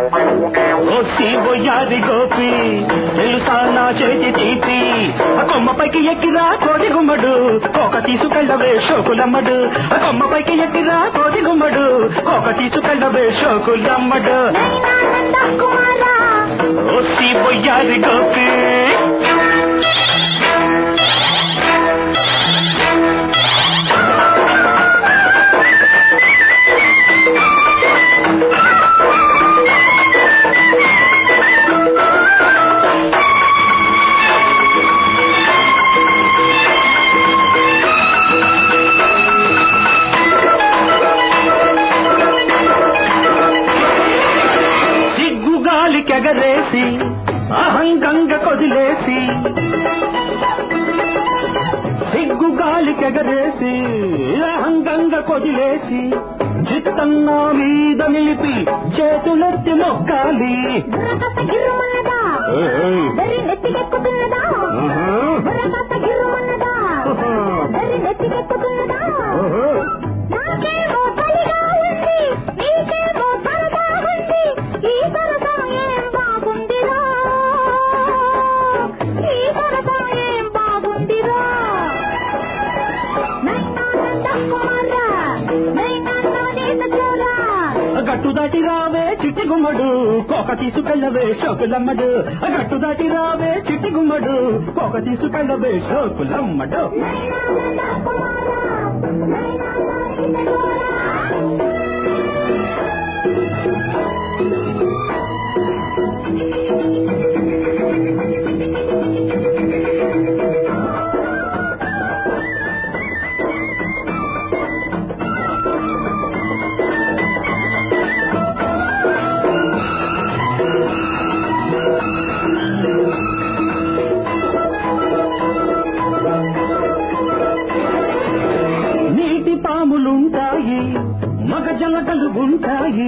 ఓ శివయాది గోపి తెలుసా నా చేతి తీపి ఆ కొమ్మపైకి ఎక్కిరా కోడి గుమ్మడు కోక తీసుకెళ్ళవే షోకులమ్మడు ఆ కొమ్మపైకి ఎక్కిరా కోడి గుమ్మడు కోక తీసుకెళ్ళవే షోకులమ్మడు ఓ శివయాది గోపి సిగ్గుగాలికెగరేసి అహంగంగ కొదిలేసి సిగ్గుగాలికెగరేసి అహంగంగ కొదిలేసి చిత్తన్నా మీద నిలిపి చేతులెత్తి మొక్కాలి గట్టు దాటి రావే చిట్టి గుమ్మడు కోక తీసుకెళ్ళవే షోకులమ్మడు గట్టు దాటి రావే చిట్టి గుమ్మడు కోక తీసుకెళ్ళవే షోకులమ్మడు నీటి పాములుంటాయి మగ జలకలు ఉంటాయి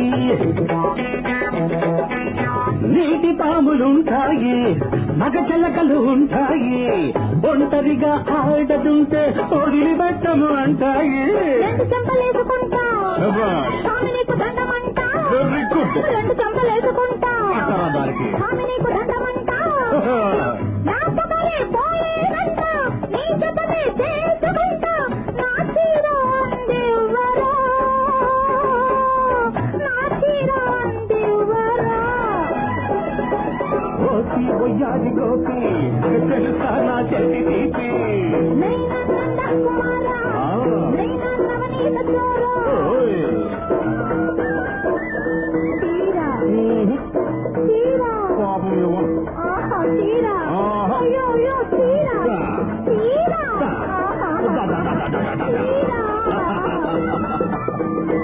నీటి పాములుంటాయి మగ జలకలు ఉంటాయి ఒంటరిగా ఆడదుంటే ఒడిలి బట్టము అంటాయి రెండు చెంపలేసుకుంటా శభాష్. స్వామి నీకు దండమంటా Very good. రెండు చెంపలేసుకుంటా అంటారా దానికి? స్వామి నీకు దండమంటా నా పదవే పోయేదంట నీ జతనే చేసుకుంటా నా చీర అందివ్వరా నా చీర అందివ్వరా ఓసి ఒయ్యాది గోపి తెలుసా నా చెట్టి తీపి నైనా నంద కుమారా ఆ. నైనా నవనీత చోరా ఓయ్. చీర మ్మ్. చీర పాపం ఏమో. ఆహా చీర ఆహా. అయ్యో అయ్యో చీర దా. చీర దా. ఆహా. దా, దా, దా, దా, దా, దా, దా. చీర